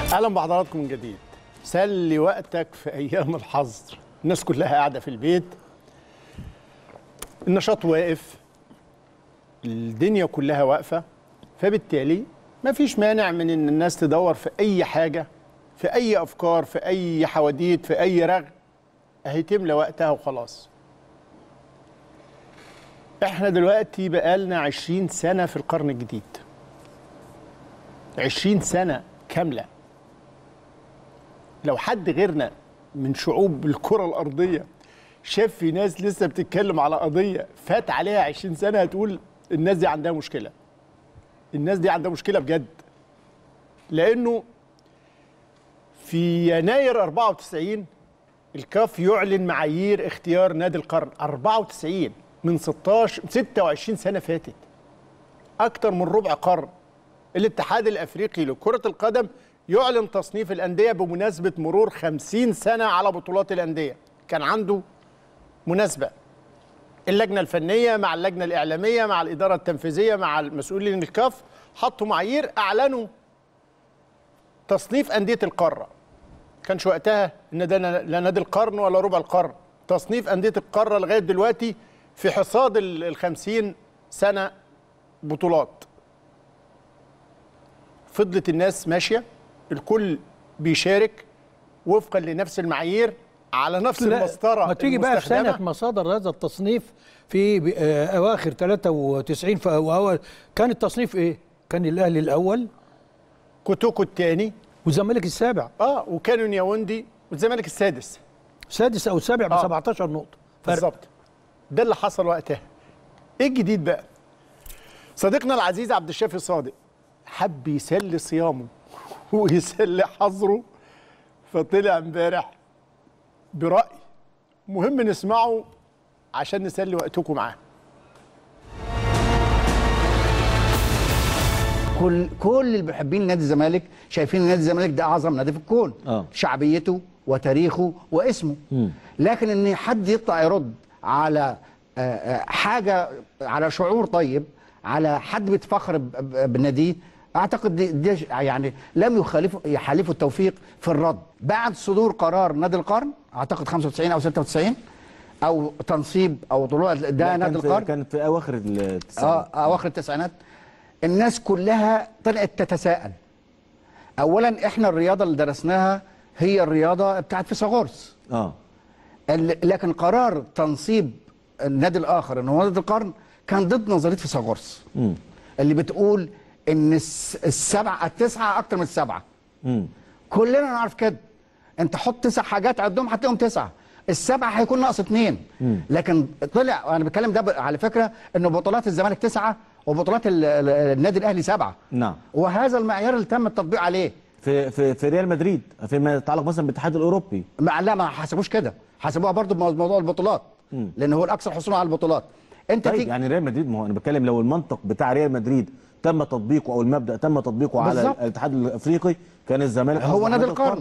اهلا بحضراتكم من جديد سلي وقتك في ايام الحظر الناس كلها قاعده في البيت النشاط واقف الدنيا كلها واقفه فبالتالي ما فيش مانع من ان الناس تدور في اي حاجه في اي افكار في اي حواديت في اي رغم اهي تملى وقتها وخلاص احنا دلوقتي بقالنا عشرين سنه في القرن الجديد عشرين سنه كامله لو حد غيرنا من شعوب الكرة الأرضية شاف في ناس لسه بتتكلم على قضية فات عليها 20 سنة هتقول الناس دي عندها مشكلة الناس دي عندها مشكلة بجد لأنه في يناير 94 الكاف يعلن معايير اختيار نادي القرن 94 من 16 26 سنة فاتت أكتر من ربع قرن الاتحاد الأفريقي لكرة القدم يعلن تصنيف الأندية بمناسبة مرور 50 سنة على بطولات الأندية كان عنده مناسبة اللجنة الفنية مع اللجنة الإعلامية مع الإدارة التنفيذية مع المسؤولين الكاف حطوا معايير أعلنوا تصنيف أندية القارة كانش وقتها إن ده لا نادي القرن ولا ربع القرن تصنيف أندية القارة لغاية دلوقتي في حصاد ال 50 سنة بطولات فضلت الناس ماشيه الكل بيشارك وفقا لنفس المعايير على نفس لا، المسطره ما تيجي بقى في المستخدمة. سنة مصادر هذا التصنيف في ب- آه، أواخر 93 في أول كان التصنيف إيه؟ كان الأهلي الأول كوتوكو الثاني والزمالك السابع اه وكانوا نياوندي والزمالك السادس سادس أو سابع ب آه. 17 نقطة فرق. بالظبط ده اللي حصل وقتها ايه الجديد بقى صديقنا العزيز عبد الشافي صادق حب يسلي صيامه ويسلي حظره فطلع امبارح برأي مهم نسمعه عشان نسلي وقتكم معاه كل كل المحبين نادي الزمالك شايفين ان نادي الزمالك ده اعظم نادي في الكون آه. شعبيته وتاريخه واسمه لكن ان حد يطلع يرد على آه، آه، حاجه على شعور طيب على حد بيتفخر ب- ب- بناديه اعتقد دي, دي يعني لم يخالف يحالفه التوفيق في الرد بعد صدور قرار نادي القرن اعتقد 95 او 96 او تنصيب او طلوع ده لا، نادي كان في القرن كان في اواخر التسعينات اه اواخر التسعينات الناس كلها طلعت تتساءل اولا احنا الرياضه اللي درسناها هي الرياضه بتاعت فيثاغورس اه ال- لكن قرار تنصيب النادي الاخر ان هو نادي القرن كان ضد نظريه فيثاغورس امم اللي بتقول ان الس- السبعه التسعه اكتر من السبعه امم كلنا نعرف كده انت حط تسع حاجات عدهم هتلاقيهم تسعه السبعه هيكون ناقص اثنين لكن طلع انا بتكلم ده ب- على فكره ان بطولات الزمالك تسعه وبطولات ال- ال- النادي الاهلي سبعه نعم وهذا المعيار اللي تم التطبيق عليه في في في ريال مدريد فيما يتعلق مثلا بالاتحاد الاوروبي ما لا ما حسبوش كده حسبوها برضو بموضوع البطولات لان هو الاكثر حصولا على البطولات انت طيب تيجي يعني ريال مدريد ما هو انا بتكلم لو المنطق بتاع ريال مدريد تم تطبيقه او المبدا تم تطبيقه على بالظبط. الاتحاد الافريقي كان الزمالك هو أصبح نادي القرن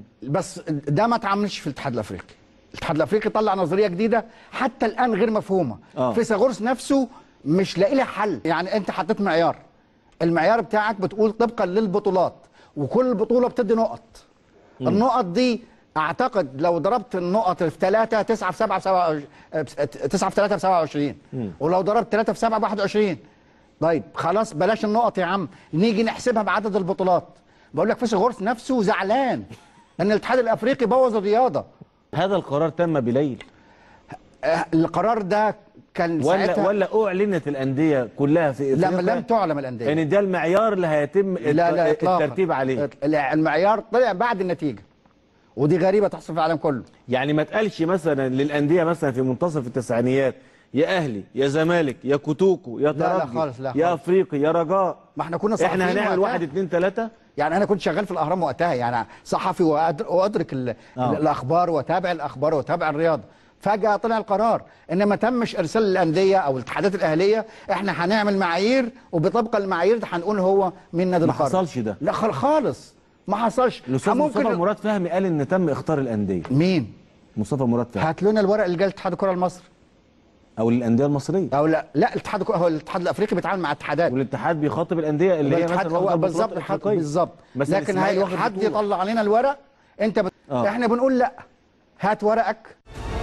بس ده ما اتعملش في الاتحاد الافريقي الاتحاد الافريقي طلع نظريه جديده حتى الان غير مفهومه آه. فيثاغورس نفسه مش لاقي لها حل يعني انت حطيت معيار المعيار بتاعك بتقول طبقا للبطولات وكل بطوله بتدي نقط النقط دي اعتقد لو ضربت النقط في 3 9 في 7 في 7 9 في 3 في 27 ولو ضربت 3 في 7 ب 21 طيب خلاص بلاش النقط يا عم نيجي نحسبها بعدد البطولات بقول لك فيثاغورس نفسه زعلان ان الاتحاد الافريقي بوظ الرياضه هذا القرار تم بليل آه، القرار ده كان ولا ساعتها ولا اعلنت الانديه كلها في لم افريقيا لم تعلم الانديه ان ده المعيار اللي هيتم لا لا الت- إطلاقاً. الترتيب عليه لا، المعيار طلع بعد النتيجه ودي غريبه تحصل في العالم كله يعني ما تقالش مثلا للانديه مثلا في منتصف التسعينيات يا اهلي يا زمالك يا كوتوكو يا لا ترجي خالص، لا يا خالص. افريقي يا رجاء ما احنا كنا احنا صحفيين هنعمل وقتها. واحد اتنين تلاته يعني انا كنت شغال في الاهرام وقتها يعني صحفي وأدر- وادرك ال- آه. الاخبار واتابع الاخبار واتابع الرياضه فجاه طلع القرار ان ما تمش ارسال الانديه او الاتحادات الاهليه احنا هنعمل معايير وبطبق المعايير دي هنقول هو مين نادي ما القرن حصلش ده. لا خال- خالص ما حصلش الاستاذ مصطفى مراد فهمي قال ان تم اختار الانديه مين مصطفى مراد فهمي هات لنا الورق اللي جاي الاتحاد الكره المصري او للانديه المصريه او لا لا الاتحاد الكو- هو الاتحاد الافريقي بيتعامل مع اتحادات والاتحاد بيخاطب الانديه اللي هي الاتحاد مثلا هو واخدة بالظبط البطولات الاتحاد- الأفريقية. بالظبط بس لكن الإسماعيلي هي واخد حد بطولة. يطلع علينا الورق انت بت... آه. احنا بنقول لا هات ورقك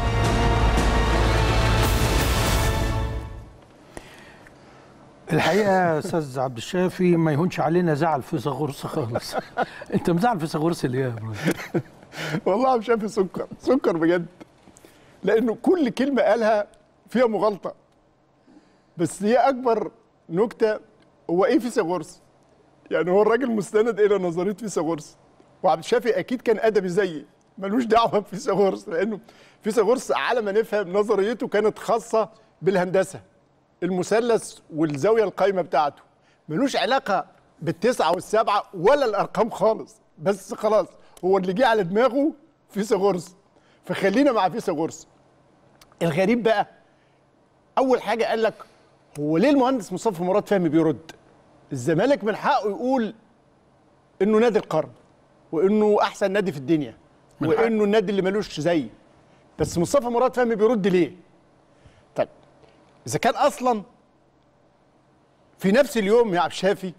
الحقيقه يا استاذ عبد الشافي ما يهونش علينا زعل فيثاغورس خالص انت مزعل فيثاغورس ليه يا ابراهيم والله مش شايف سكر سكر بجد لانه كل كلمه قالها فيها مغالطه بس هي اكبر نكته هو ايه فيثاغورس يعني هو الراجل مستند الى نظريه فيثاغورس وعبد الشافي اكيد كان ادبي زيي ملوش دعوه بفيثاغورس لانه فيثاغورس على ما نفهم نظريته كانت خاصه بالهندسه المثلث والزاويه القايمه بتاعته ملوش علاقه بالتسعه والسبعه ولا الارقام خالص بس خلاص هو اللي جه على دماغه فيثاغورس فخلينا مع فيثاغورس الغريب بقى اول حاجه قال لك هو ليه المهندس مصطفى مراد فهمي بيرد الزمالك من حقه يقول انه نادي القرن وانه احسن نادي في الدنيا من حقه. وانه النادي اللي ملوش زي بس مصطفى مراد فهمي بيرد ليه طيب اذا كان اصلا في نفس اليوم يا عبد الشافي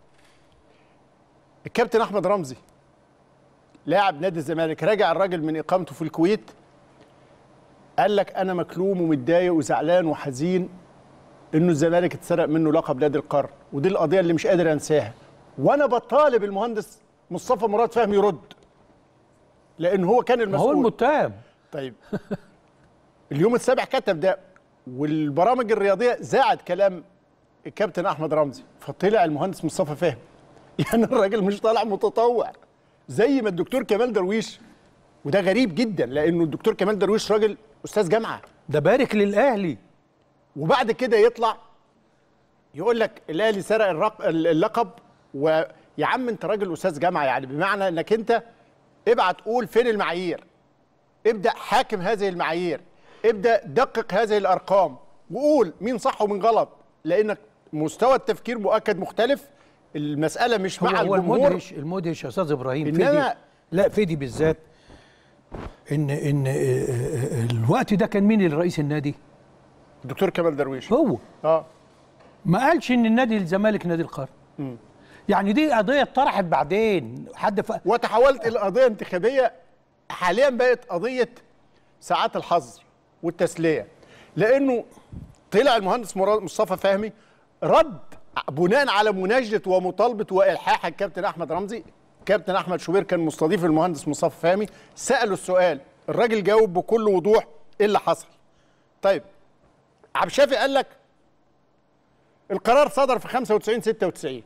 الكابتن احمد رمزي لاعب نادي الزمالك راجع الراجل من اقامته في الكويت قال لك انا مكلوم ومتضايق وزعلان وحزين انه الزمالك اتسرق منه لقب نادي القرن ودي القضيه اللي مش قادر انساها وانا بطالب المهندس مصطفى مراد فهمي يرد لان هو كان ما هو المسؤول المتهم طيب اليوم السابع كتب ده والبرامج الرياضيه زاعت كلام الكابتن احمد رمزي فطلع المهندس مصطفى فهمي يعني الراجل مش طالع متطوع زي ما الدكتور كمال درويش وده غريب جدا لانه الدكتور كمال درويش راجل استاذ جامعه ده بارك للاهلي وبعد كده يطلع يقول لك الاهلي سرق الرق... اللقب ويا عم انت راجل استاذ جامعه يعني بمعنى انك انت ابعت قول فين المعايير ابدا حاكم هذه المعايير ابدا دقق هذه الارقام وقول مين صح ومين غلط لانك مستوى التفكير مؤكد مختلف المساله مش هو مع هو الجمهور المدهش المدهش يا استاذ ابراهيم إنما- فيدي لا فيدي بالذات ان ان آه، آه، الوقت ده كان مين الرئيس النادي؟ الدكتور كمال درويش هو اه ما قالش ان النادي الزمالك نادي القرن يعني دي قضيه اتطرحت بعدين حد ف... وتحولت الى قضيه انتخابيه حاليا بقت قضيه ساعات الحظر والتسليه لانه طلع المهندس مراد مصطفى فهمي رد بناء على مناجده ومطالبه والحاح الكابتن احمد رمزي كابتن احمد شوبير كان مستضيف المهندس مصطفى فهمي ساله السؤال الراجل جاوب بكل وضوح ايه اللي حصل طيب عبد الشافي قال لك القرار صدر في 95 96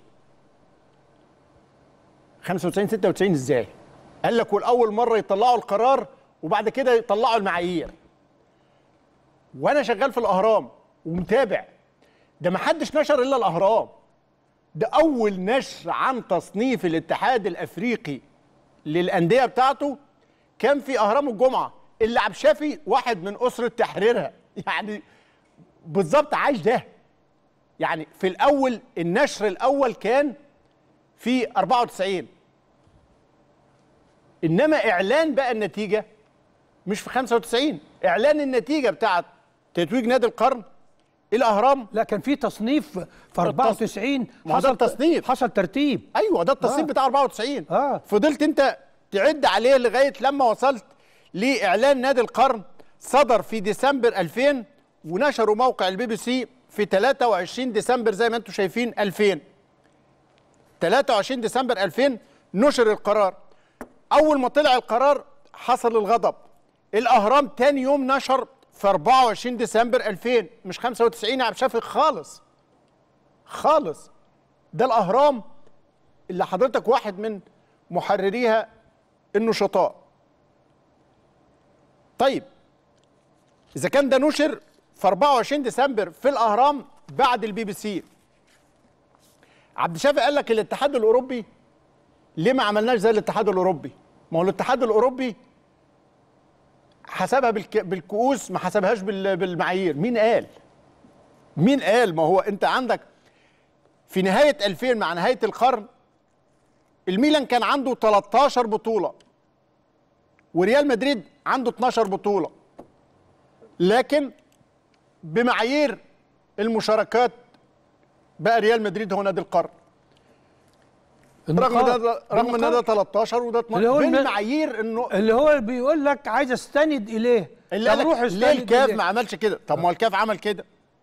95 96 ازاي؟ قال لك والاول مره يطلعوا القرار وبعد كده يطلعوا المعايير. وانا شغال في الاهرام ومتابع ده ما حدش نشر الا الاهرام. ده اول نشر عن تصنيف الاتحاد الافريقي للانديه بتاعته كان في اهرام الجمعه اللي عبد الشافي واحد من اسره تحريرها يعني بالظبط عايش ده يعني في الاول النشر الاول كان في 94 انما اعلان بقى النتيجه مش في 95 اعلان النتيجه بتاعت تتويج نادي القرن الاهرام لا كان في تصنيف في 94 ما هو ده التصنيف. حصل ترتيب ايوه ده التصنيف آه. بتاع 94 آه. فضلت انت تعد عليه لغايه لما وصلت لاعلان نادي القرن صدر في ديسمبر 2000 ونشروا موقع البي بي سي في 23 ديسمبر زي ما انتم شايفين 2000 23 ديسمبر 2000 نشر القرار اول ما طلع القرار حصل الغضب الاهرام تاني يوم نشر في 24 ديسمبر 2000 مش 95 يا عبد الشافي خالص خالص ده الاهرام اللي حضرتك واحد من محرريها النشطاء طيب اذا كان ده نشر في 24 ديسمبر في الاهرام بعد البي بي سي عبد الشافي قال لك الاتحاد الاوروبي ليه ما عملناش زي الاتحاد الاوروبي ما هو الاتحاد الاوروبي حسبها بالك... بالكؤوس ما حسبهاش بال... بالمعايير مين قال مين قال ما هو انت عندك في نهايه 2000 مع نهايه القرن الميلان كان عنده 13 بطوله وريال مدريد عنده 12 بطوله لكن بمعايير المشاركات بقى ريال مدريد هو نادي القرن رغم النقاط- ده رغم ان ده النقاط 13 وده اللي هو 12 الم- بالمعايير انه اللي هو بيقول لك عايز استند اليه اللي طب قال روح لك استند ليه الكاف إليه. ما عملش كده طب ما هو الكاف عمل كده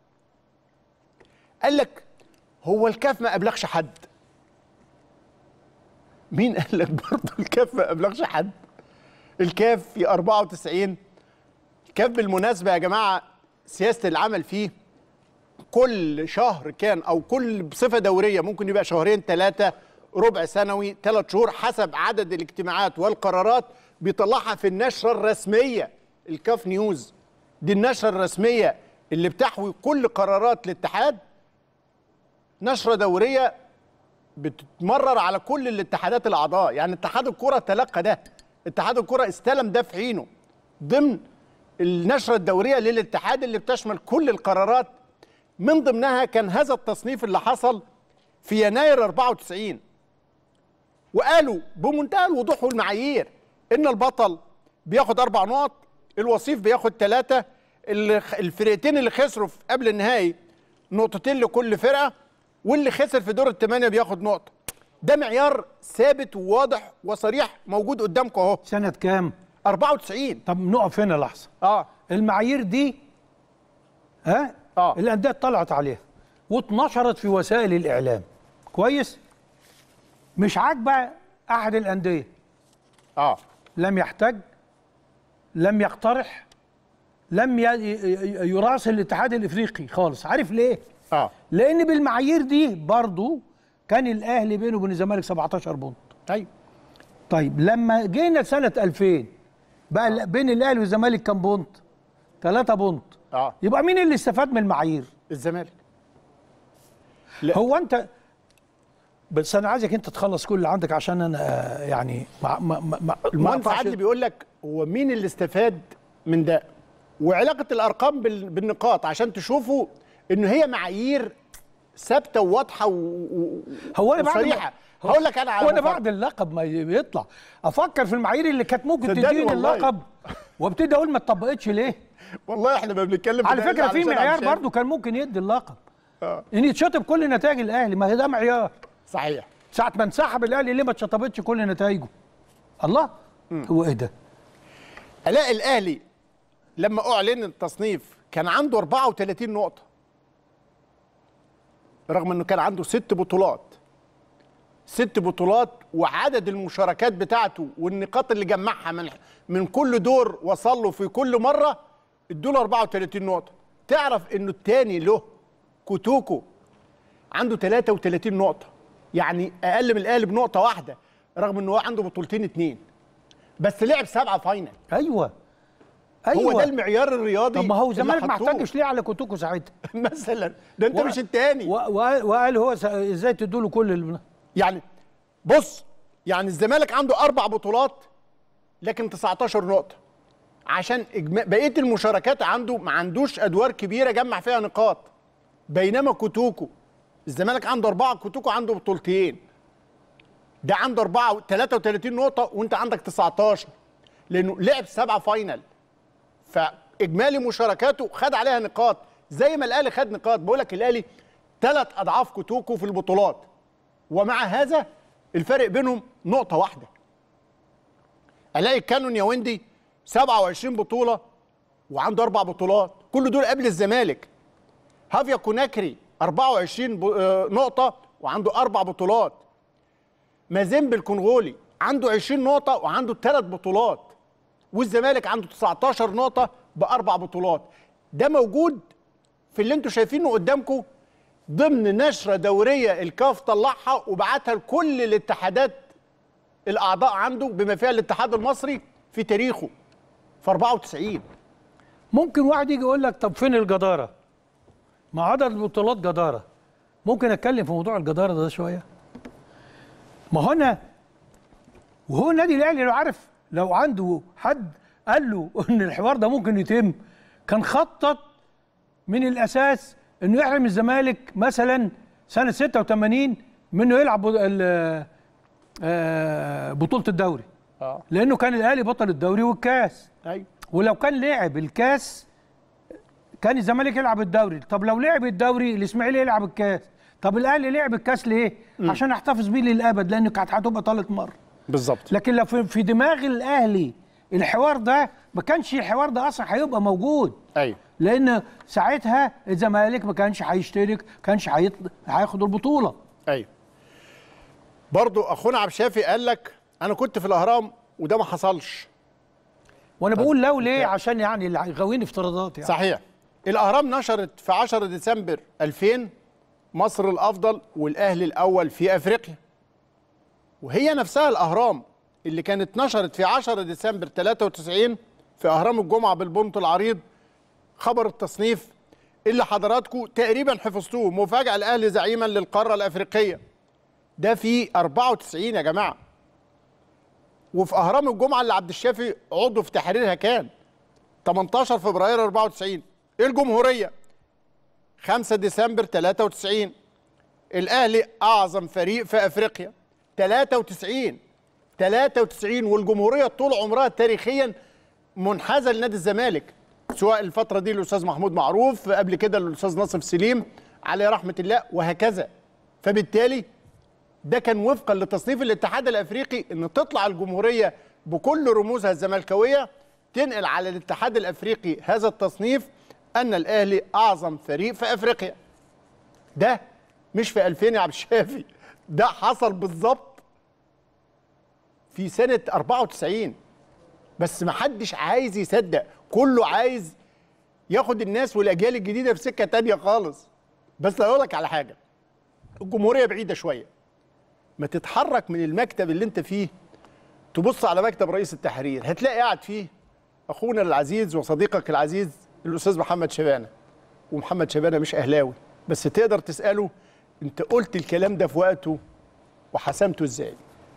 قال لك هو الكاف ما ابلغش حد مين قال لك برضه الكاف ما ابلغش حد الكاف في 94 الكاف بالمناسبه يا جماعه سياسه العمل فيه كل شهر كان او كل بصفه دوريه ممكن يبقى شهرين ثلاثه ربع سنوي ثلاث شهور حسب عدد الاجتماعات والقرارات بيطلعها في النشره الرسميه الكاف نيوز دي النشره الرسميه اللي بتحوي كل قرارات الاتحاد نشره دوريه بتتمرر على كل الاتحادات الاعضاء يعني اتحاد الكره تلقى ده اتحاد الكره استلم ده في حينه ضمن النشره الدوريه للاتحاد اللي بتشمل كل القرارات من ضمنها كان هذا التصنيف اللي حصل في يناير 94 وقالوا بمنتهى الوضوح والمعايير ان البطل بياخد اربع نقط الوصيف بياخد ثلاثه الفرقتين اللي خسروا في قبل النهائي نقطتين لكل فرقه واللي خسر في دور الثمانيه بياخد نقطه ده معيار ثابت وواضح وصريح موجود قدامكم اهو سنه كام 94 طب نقف هنا لحظه اه المعايير دي ها آه. الانديه طلعت عليها واتنشرت في وسائل الاعلام كويس مش عاجبه احد الانديه اه لم يحتج لم يقترح لم ي- ي- يراسل الاتحاد الافريقي خالص عارف ليه اه لان بالمعايير دي برضو كان الاهلي بينه وبين الزمالك 17 بونت ايوه طيب لما جينا سنه 2000 بقى ال- بين الاهلي والزمالك كام بونت 3 بونت اه يبقى مين اللي استفاد من المعايير الزمالك لا. هو انت بس انا عايزك انت تخلص كل اللي عندك عشان انا آه، يعني ما ما ما ما ما المهندس أقطعش- عدلي بيقول لك هو مين اللي استفاد من ده وعلاقه الارقام بال- بالنقاط عشان تشوفوا ان هي معايير ثابته وواضحه و... و... هو انا بعد وصريحه ما- هقول لك انا على هو انا مفارقة. بعد اللقب ما يطلع افكر في المعايير اللي كانت ممكن صدقني تديني والله. اللقب وابتدي اقول ما اتطبقتش ليه والله احنا ما بنتكلم على في ده فكره في علشان معيار عشان- برضو كان ممكن يدي اللقب آه. ان يتشطب كل نتائج الاهلي ما هي ده معيار صحيح ساعه ما انسحب الاهلي ليه ما اتشطبتش كل نتائجه الله هو ايه ده الاقي الاهلي لما اعلن التصنيف كان عنده 34 نقطه رغم انه كان عنده ست بطولات ست بطولات وعدد المشاركات بتاعته والنقاط اللي جمعها من من كل دور وصل له في كل مره ادوا له 34 نقطه تعرف انه الثاني له كوتوكو عنده 33 نقطه يعني اقل من الاهلي بنقطه واحده رغم انه هو عنده بطولتين اتنين بس لعب سبعه فاينل ايوه ايوه هو ده المعيار الرياضي طب ما هو اللي الزمالك ما حطوه. احتاجش ليه على كوتوكو ساعتها مثلا ده انت و- مش التاني و- وقال وقال هو س- ازاي تدوا له كل ال- يعني بص يعني الزمالك عنده اربع بطولات لكن 19 نقطه عشان إجماع بقيه المشاركات عنده ما عندوش ادوار كبيره جمع فيها نقاط بينما كوتوكو الزمالك عنده اربعه كوتوكو عنده بطولتين ده عنده اربعه 33 نقطه وانت عندك 19 لانه لعب سبعه فاينل فاجمالي مشاركاته خد عليها نقاط زي ما الاهلي خد نقاط بقول لك الاهلي ثلاث اضعاف كوتوكو في البطولات ومع هذا الفرق بينهم نقطة واحدة الاقي كانون يا ويندي 27 بطولة وعنده أربع بطولات كل دول قبل الزمالك هافيا كوناكري 24 ب... آه، نقطة وعنده أربع بطولات مازيمب الكونغولي عنده 20 نقطة وعنده ثلاث بطولات والزمالك عنده 19 نقطة بأربع بطولات ده موجود في اللي انتوا شايفينه قدامكم ضمن نشرة دورية الكاف طلعها وبعتها لكل الاتحادات الأعضاء عنده بما فيها الاتحاد المصري في تاريخه في 94 ممكن واحد يجي يقول لك طب فين الجداره ما عدد البطولات جداره ممكن اتكلم في موضوع الجداره ده شويه ما هو انا وهو النادي الاهلي لو عارف لو عنده حد قال له ان الحوار ده ممكن يتم كان خطط من الاساس انه يحرم الزمالك مثلا سنه 86 من انه يلعب بط- ال- آه، بطوله الدوري اه لانه كان الاهلي بطل الدوري والكاس ايوه ولو كان لعب الكاس كان الزمالك يلعب الدوري طب لو لعب الدوري الاسماعيلي يلعب الكاس طب الاهلي لعب الكاس ليه عشان احتفظ بيه للابد لانه كانت هتبقى ثالث مره بالظبط لكن لو في, في دماغ الاهلي الحوار ده ما كانش الحوار ده اصلا هيبقى موجود ايوه لان ساعتها الزمالك ما كانش هيشترك كانش هيط- هياخد البطوله ايوه برضو اخونا عبد الشافي قال لك انا كنت في الاهرام وده ما حصلش وانا بقول لو ليه عشان يعني اللي غاويين افتراضات يعني صحيح الاهرام نشرت في 10 ديسمبر 2000 مصر الافضل والاهلي الاول في افريقيا وهي نفسها الاهرام اللي كانت نشرت في 10 ديسمبر 93 في اهرام الجمعه بالبنط العريض خبر التصنيف اللي حضراتكم تقريبا حفظتوه مفاجاه الاهلي زعيما للقاره الافريقيه ده في 94 يا جماعه وفي اهرام الجمعه اللي عبد الشافي عضو في تحريرها كان 18 فبراير 94 الجمهورية 5 ديسمبر 93 الأهلي أعظم فريق في أفريقيا 93 93 والجمهورية طول عمرها تاريخيا منحازة لنادي الزمالك سواء الفترة دي الأستاذ محمود معروف قبل كده الأستاذ ناصف سليم عليه رحمة الله وهكذا فبالتالي ده كان وفقا لتصنيف الاتحاد الافريقي ان تطلع الجمهوريه بكل رموزها الزملكاويه تنقل على الاتحاد الافريقي هذا التصنيف ان الاهلي اعظم فريق في افريقيا ده مش في 2000 يا عبد الشافي ده حصل بالظبط في سنه 94 بس ما حدش عايز يصدق كله عايز ياخد الناس والاجيال الجديده في سكه تانية خالص بس اقول لك على حاجه الجمهوريه بعيده شويه ما تتحرك من المكتب اللي انت فيه تبص على مكتب رئيس التحرير هتلاقي قاعد فيه اخونا العزيز وصديقك العزيز الاستاذ محمد شبانه ومحمد شبانه مش اهلاوي بس تقدر تساله انت قلت الكلام ده في وقته وحسمته ازاي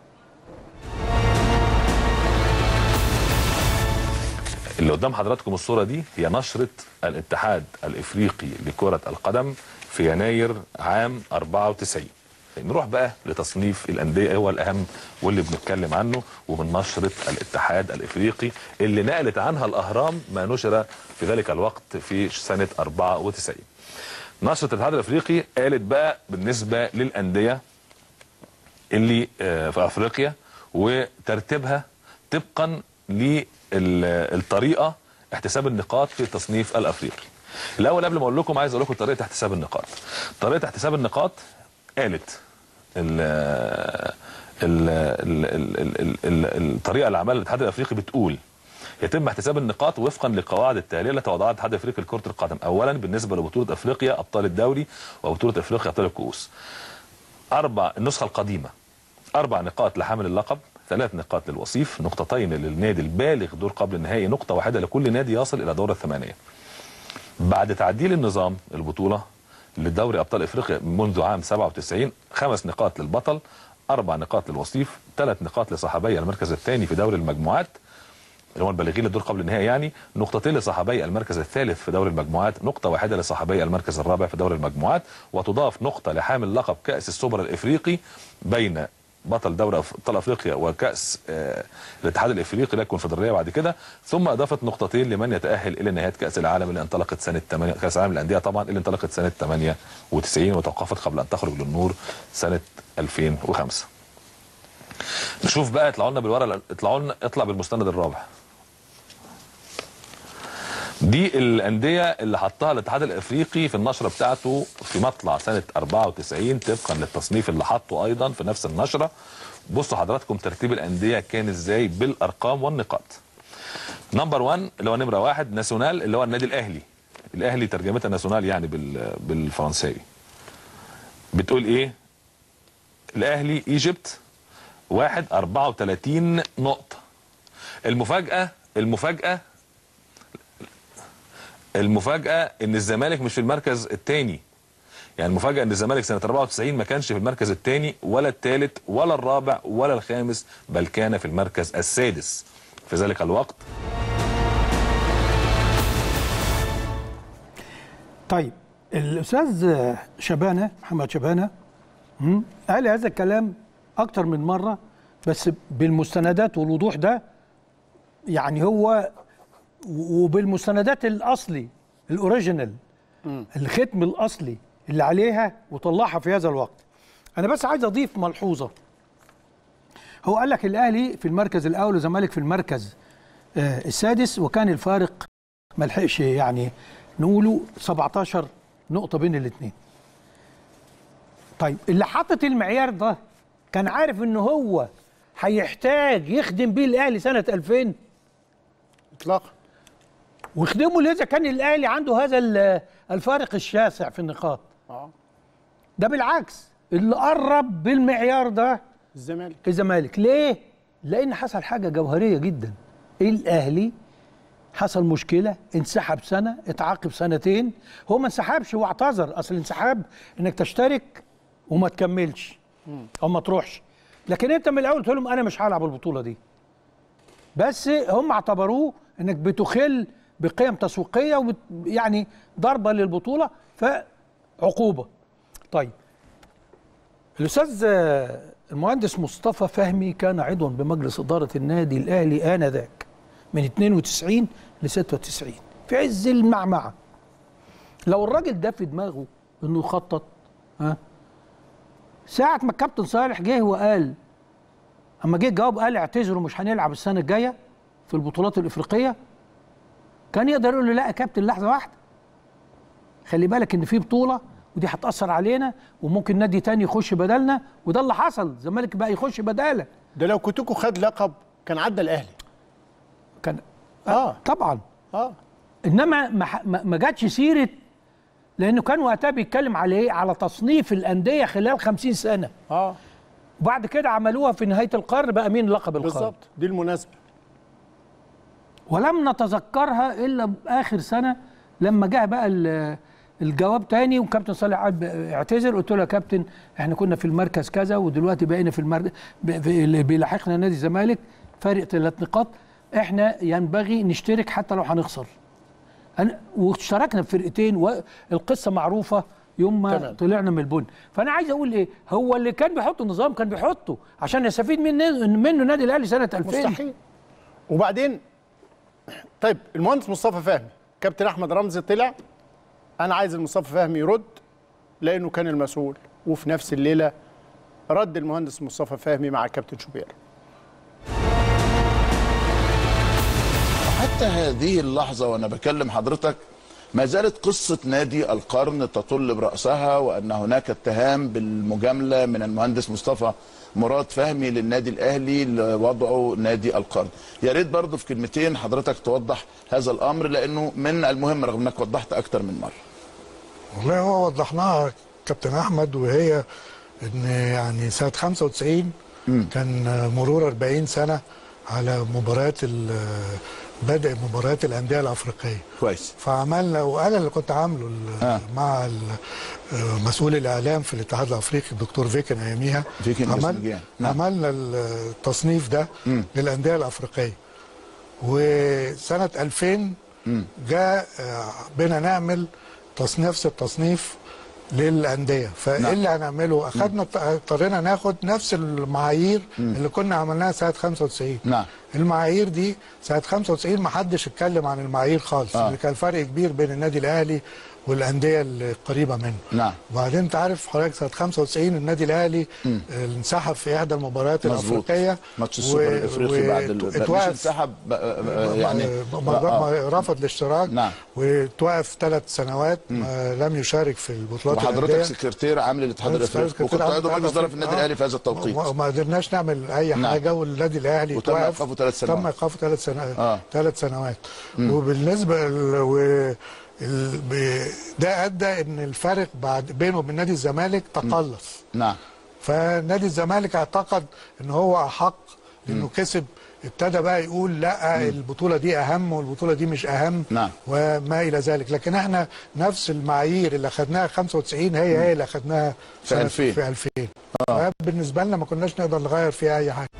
اللي قدام حضراتكم الصورة دي هي نشرة الاتحاد الإفريقي لكرة القدم في يناير عام 94 نروح بقى لتصنيف الأندية هو الأهم واللي بنتكلم عنه ومن نشرة الاتحاد الإفريقي اللي نقلت عنها الأهرام ما نشر في ذلك الوقت في سنة 94 نشرة الاتحاد الإفريقي قالت بقى بالنسبة للأندية اللي آه، في افريقيا وترتيبها طبقا للطريقه احتساب النقاط في التصنيف الافريقي. الاول قبل ما اقول لكم عايز اقول لكم طريقه احتساب النقاط. طريقه احتساب النقاط قالت ال ال ال ال ال ال الطريقه اللي عملها الاتحاد الافريقي بتقول يتم احتساب النقاط وفقا للقواعد التاليه التي وضعها الاتحاد الافريقي لكره القدم اولا بالنسبه لبطوله افريقيا ابطال الدوري وبطوله افريقيا ابطال الكؤوس اربع النسخه القديمه اربع نقاط لحامل اللقب ثلاث نقاط للوصيف نقطتين للنادي البالغ دور قبل النهائي نقطه واحده لكل نادي يصل الى دور الثمانيه بعد تعديل النظام البطوله لدوري ابطال افريقيا منذ عام 97 خمس نقاط للبطل اربع نقاط للوصيف ثلاث نقاط لصحابي المركز الثاني في دوري المجموعات اللي هم البالغين للدور قبل النهائي يعني نقطتين لصحابي المركز الثالث في دوري المجموعات نقطة واحدة لصحابي المركز الرابع في دوري المجموعات وتضاف نقطة لحامل لقب كأس السوبر الإفريقي بين بطل دوري ابطال افريقيا وكاس آه الاتحاد الافريقي لا الكونفدراليه بعد كده ثم اضافت نقطتين لمن يتاهل الى نهايه كاس العالم اللي انطلقت سنه 8 كاس العالم للانديه طبعا اللي انطلقت سنه 98 وتوقفت قبل ان تخرج للنور سنه 2005 نشوف بقى اطلعوا لنا بالورقه اطلعوا لنا اطلع بالمستند الرابع دي الانديه اللي حطها الاتحاد الافريقي في النشره بتاعته في مطلع سنه 94 طبقا للتصنيف اللي حطه ايضا في نفس النشره بصوا حضراتكم ترتيب الانديه كان ازاي بالارقام والنقاط نمبر 1 اللي هو نمره واحد ناسيونال اللي هو النادي الاهلي الاهلي ترجمتها ناسيونال يعني بال بالفرنساوي بتقول ايه الاهلي ايجيبت واحد 34 نقطه المفاجاه المفاجاه المفاجاه ان الزمالك مش في المركز الثاني يعني المفاجاه ان الزمالك سنه 94 ما كانش في المركز الثاني ولا الثالث ولا الرابع ولا الخامس بل كان في المركز السادس في ذلك الوقت طيب الاستاذ شبانه محمد شبانه مم، قال هذا الكلام اكتر من مره بس بالمستندات والوضوح ده يعني هو وبالمستندات الاصلي الاوريجينال الختم الاصلي اللي عليها وطلعها في هذا الوقت انا بس عايز اضيف ملحوظه هو قال لك الاهلي في المركز الاول والزمالك في المركز آه السادس وكان الفارق ما لحقش يعني نقوله 17 نقطه بين الاثنين طيب اللي حاطط المعيار ده كان عارف ان هو هيحتاج يخدم بيه الاهلي سنه 2000 اطلاقا ويخدمه ليه اذا كان الاهلي عنده هذا ال- الفارق الشاسع في النقاط اه ده بالعكس اللي قرب بالمعيار ده الزمالك الزمالك ليه لان حصل حاجه جوهريه جدا الاهلي حصل مشكله انسحب سنه اتعاقب سنتين هو ما انسحبش هو اعتذر اصل الانسحاب انك تشترك وما تكملش او ما تروحش لكن انت من الاول قلت لهم انا مش هلعب البطوله دي بس هم اعتبروه انك بتخل بقيم تسويقيه وبت يعني ضربه للبطوله فعقوبه طيب الاستاذ آه، المهندس مصطفى فهمي كان عضوا بمجلس اداره النادي الاهلي انذاك من 92 ل 96 في عز المعمعه لو الراجل ده في دماغه انه يخطط ها ساعة ما الكابتن صالح جه وقال اما جه جاوب قال اعتذروا مش هنلعب السنة الجاية في البطولات الافريقية كان يقدر يقول له لا يا كابتن لحظة واحدة خلي بالك ان في بطولة ودي هتأثر علينا وممكن نادي تاني يخش بدلنا وده اللي حصل الزمالك بقى يخش بدالك ده لو كوتوكو خد لقب كان عدى الاهلي كان آه. طبعا اه انما ما ح- ما ما جاتش سيره لانه كان وقتها بيتكلم على ايه على تصنيف الانديه خلال 50 سنه اه وبعد كده عملوها في نهايه القرن بقى مين لقب القرن بالظبط دي المناسبه ولم نتذكرها الا باخر سنه لما جه بقى ال- الجواب تاني وكابتن صالح عاد اعتذر قلت له يا كابتن احنا كنا في المركز كذا ودلوقتي بقينا في المركز اللي بيلاحقنا نادي الزمالك فارق ثلاث نقاط احنا ينبغي نشترك حتى لو هنخسر أنا واشتركنا في فرقتين والقصه معروفه يوم ما تمام. طلعنا من البن فانا عايز اقول ايه هو اللي كان بيحط النظام كان بيحطه عشان يستفيد منه منه نادي الاهلي سنه 2000 مستحيل وبعدين طيب المهندس مصطفى فهمي كابتن احمد رمزي طلع انا عايز المصطفى فهمي يرد لانه كان المسؤول وفي نفس الليله رد المهندس مصطفى فهمي مع كابتن شوبير حتى هذه اللحظة وأنا بكلم حضرتك ما زالت قصة نادي القرن تطل برأسها وأن هناك اتهام بالمجاملة من المهندس مصطفى مراد فهمي للنادي الأهلي لوضعه نادي القرن يا ريت برضه في كلمتين حضرتك توضح هذا الأمر لأنه من المهم رغم أنك وضحت أكتر من مرة والله هو وضحناها كابتن احمد وهي ان يعني سنه 95 كان مرور 40 سنه على مباريات ال- بدء مباريات الانديه الافريقيه كويس فعملنا وانا اللي كنت عامله ال- آه. مع ال- مسؤول الاعلام في الاتحاد الافريقي الدكتور فيكن اياميها فيكن عمل مسجان. نعم. عملنا التصنيف ده للانديه الافريقيه وسنه 2000 جاء آه، بنا نعمل تصنيف نفس التصنيف للانديه فايه نعم. اللي هنعمله اخذنا اضطرينا ناخد نفس المعايير اللي كنا عملناها سنه 95 نعم. المعايير دي سنه 95 ما حدش اتكلم عن المعايير خالص آه. آه. كان فرق كبير بين النادي الاهلي والانديه القريبه منه نعم. وبعدين انت عارف حضرتك سنه 95 النادي الاهلي آه، انسحب في احدى المباريات مظبوط الافريقيه ماتش السوبر الافريقي بعد ال... مش اتوقف انسحب بقى- بقى- يعني ما- ما- آه. ما رفض الاشتراك نعم. وتوقف ثلاث سنوات ما لم يشارك في البطولات وحضرتك الأندية. سكرتير عام للاتحاد الافريقي وكنت عضو مجلس اداره في النادي الاهلي في هذا التوقيت وما ما قدرناش نعمل اي نعم. حاجه والنادي الاهلي وتم توقف. إيقافه ثلاث سنوات. تم ايقافه ثلاث سنوات آه. ثلاث سنوات وبالنسبه ل... و... ال... ب... ده ادى ان الفارق بعد بينه وبين نادي الزمالك تقلص نعم فنادي الزمالك اعتقد ان هو احق لانه كسب ابتدى بقى يقول لا البطوله دي اهم والبطوله دي مش اهم نعم. وما الى ذلك لكن احنا نفس المعايير اللي اخذناها 95 هي هي اللي اخذناها في سنة- 2000. في 2000 آه. بالنسبه لنا ما كناش نقدر نغير فيها اي حاجه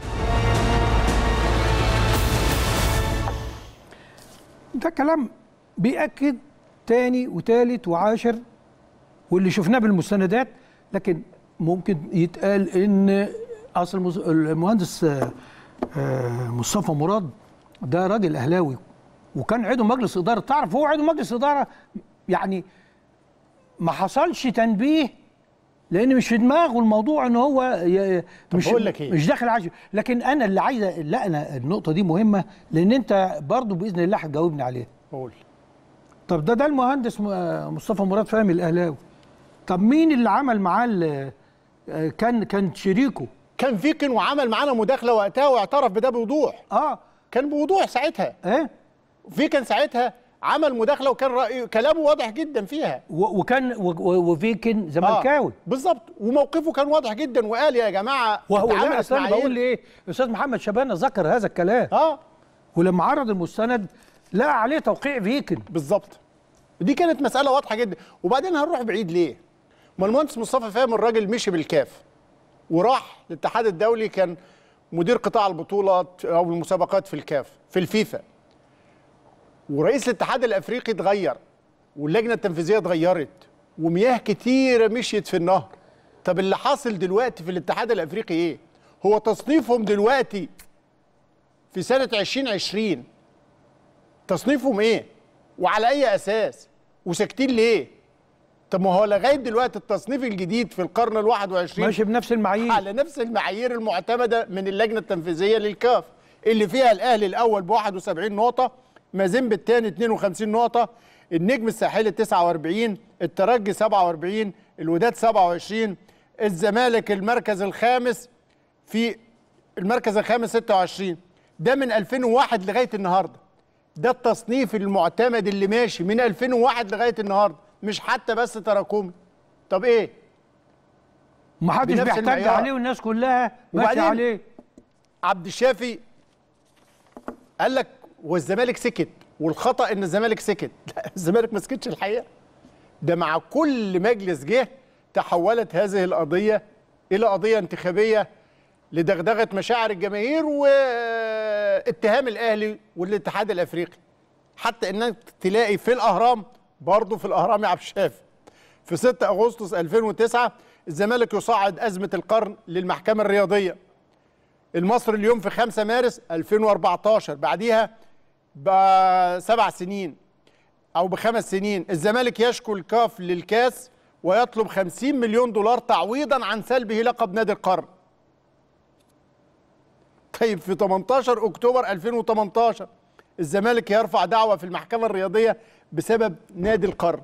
ده كلام بيأكد تاني وتالت وعاشر واللي شفناه بالمستندات لكن ممكن يتقال ان اصل المس- المهندس آه، آه، مصطفى مراد ده راجل اهلاوي وكان عضو مجلس اداره تعرف هو عضو مجلس اداره يعني ما حصلش تنبيه لان مش في دماغه الموضوع ان هو ي- مش بقول لك إيه؟ مش داخل عايز لكن انا اللي عايز لا انا النقطه دي مهمه لان انت برضو باذن الله هتجاوبني عليها قول طب ده ده المهندس م- مصطفى مراد فهمي الاهلاوي طب مين اللي عمل معاه ال- آه، كان كان شريكه كان فيكن وعمل معانا مداخله وقتها واعترف بده بوضوح اه كان بوضوح ساعتها ايه فيكن ساعتها عمل مداخله وكان رأيه كلامه واضح جدا فيها و- وكان و- و- وفيكن زملكاوي آه بالظبط وموقفه كان واضح جدا وقال يا جماعه وهو اتعملت لا اصل انا معايير. بقول ايه استاذ محمد شبانه ذكر هذا الكلام اه ولما عرض المستند لقى عليه توقيع فيكن بالظبط دي كانت مساله واضحه جدا وبعدين هنروح بعيد ليه ما المهندس مصطفى فاهم الراجل مشي بالكاف وراح الاتحاد الدولي كان مدير قطاع البطولات او المسابقات في الكاف في الفيفا ورئيس الاتحاد الافريقي اتغير واللجنه التنفيذيه اتغيرت ومياه كتيره مشيت في النهر طب اللي حاصل دلوقتي في الاتحاد الافريقي ايه هو تصنيفهم دلوقتي في سنه 2020 تصنيفهم ايه وعلى اي اساس وساكتين ليه طب ما هو لغايه دلوقتي التصنيف الجديد في القرن ال 21 ماشي بنفس المعايير على نفس المعايير المعتمده من اللجنه التنفيذيه للكاف اللي فيها الاهلي الاول ب 71 نقطه مازيمبي الثاني 52 نقطه النجم الساحلي 49 الترجي 47 الوداد 27 الزمالك المركز الخامس في المركز الخامس 26 ده من 2001 لغايه النهارده ده التصنيف المعتمد اللي ماشي من 2001 لغايه النهارده مش حتى بس تراكمي طب ايه ما حدش بنفس بيحتج المعيار. عليه والناس كلها ماشيه وبعدين- عليه عبد الشافي قال لك والزمالك سكت والخطا ان الزمالك سكت لا الزمالك ما سكتش الحقيقه ده مع كل مجلس جه تحولت هذه القضيه الى قضيه انتخابيه لدغدغه مشاعر الجماهير واتهام الاهلي والاتحاد الافريقي حتى انك تلاقي في الاهرام برضه في الاهرام يا عبد الشافي في 6 اغسطس 2009 الزمالك يصعد ازمه القرن للمحكمه الرياضيه المصري اليوم في 5 مارس 2014 بعديها بسبع سنين او بخمس سنين الزمالك يشكو الكاف للكاس ويطلب 50 مليون دولار تعويضا عن سلبه لقب نادي القرن طيب في 18 اكتوبر 2018 الزمالك يرفع دعوه في المحكمه الرياضيه بسبب نادي القرن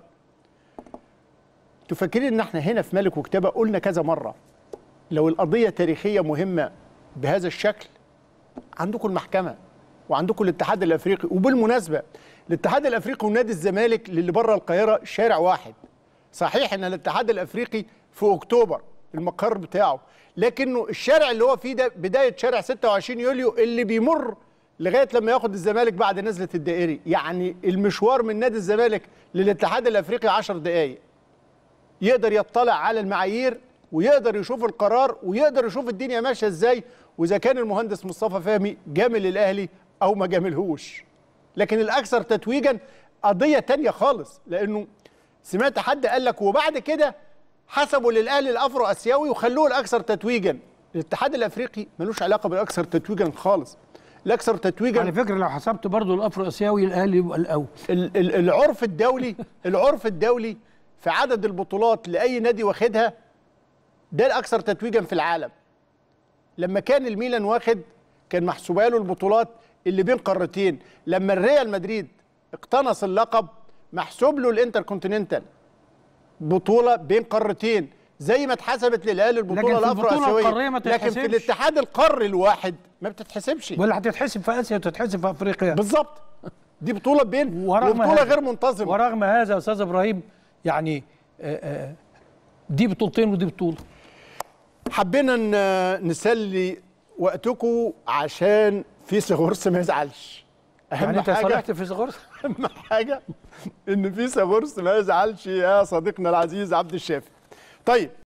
تفكرين ان احنا هنا في ملك وكتابه قلنا كذا مره لو القضيه تاريخيه مهمه بهذا الشكل عندكم المحكمه وعندكم الاتحاد الافريقي وبالمناسبه الاتحاد الافريقي ونادي الزمالك اللي بره القاهره شارع واحد صحيح ان الاتحاد الافريقي في اكتوبر المقر بتاعه لكنه الشارع اللي هو فيه ده بدايه شارع 26 يوليو اللي بيمر لغايه لما ياخد الزمالك بعد نزله الدائري يعني المشوار من نادي الزمالك للاتحاد الافريقي 10 دقائق يقدر يطلع على المعايير ويقدر يشوف القرار ويقدر يشوف الدنيا ماشيه ازاي واذا كان المهندس مصطفى فهمي جامل الاهلي او ما جاملهوش لكن الاكثر تتويجا قضيه تانية خالص لانه سمعت حد قال لك وبعد كده حسبوا للاهلي الافرو اسيوي وخلوه الاكثر تتويجا الاتحاد الافريقي ملوش علاقه بالاكثر تتويجا خالص الاكثر تتويجا على فكره لو حسبت برضو الافرو اسيوي الاهلي يبقى الاول ال- ال- العرف الدولي العرف الدولي في عدد البطولات لاي نادي واخدها ده الاكثر تتويجا في العالم لما كان الميلان واخد كان محسوبه له البطولات اللي بين قارتين لما الريال مدريد اقتنص اللقب محسوب له الانتر كونتيننتال بطوله بين قارتين زي ما اتحسبت للاهلي البطوله لكن في الافرو البطولة اسيويه القارية ما لكن في تتحسبش. الاتحاد القاري الواحد ما بتتحسبش ولا هتتحسب في اسيا وتتحسب في افريقيا بالظبط دي بطوله بين ورغم وبطوله هذا- غير منتظمه ورغم هذا يا استاذ ابراهيم يعني آه، آه، دي بطولتين ودي بطوله حبينا ن- نسلي وقتكم عشان في سغورس ما يزعلش اهم يعني انت حاجه صالحت في صغر اهم حاجه ان في سغورس ما يزعلش يا صديقنا العزيز عبد الشافي طيب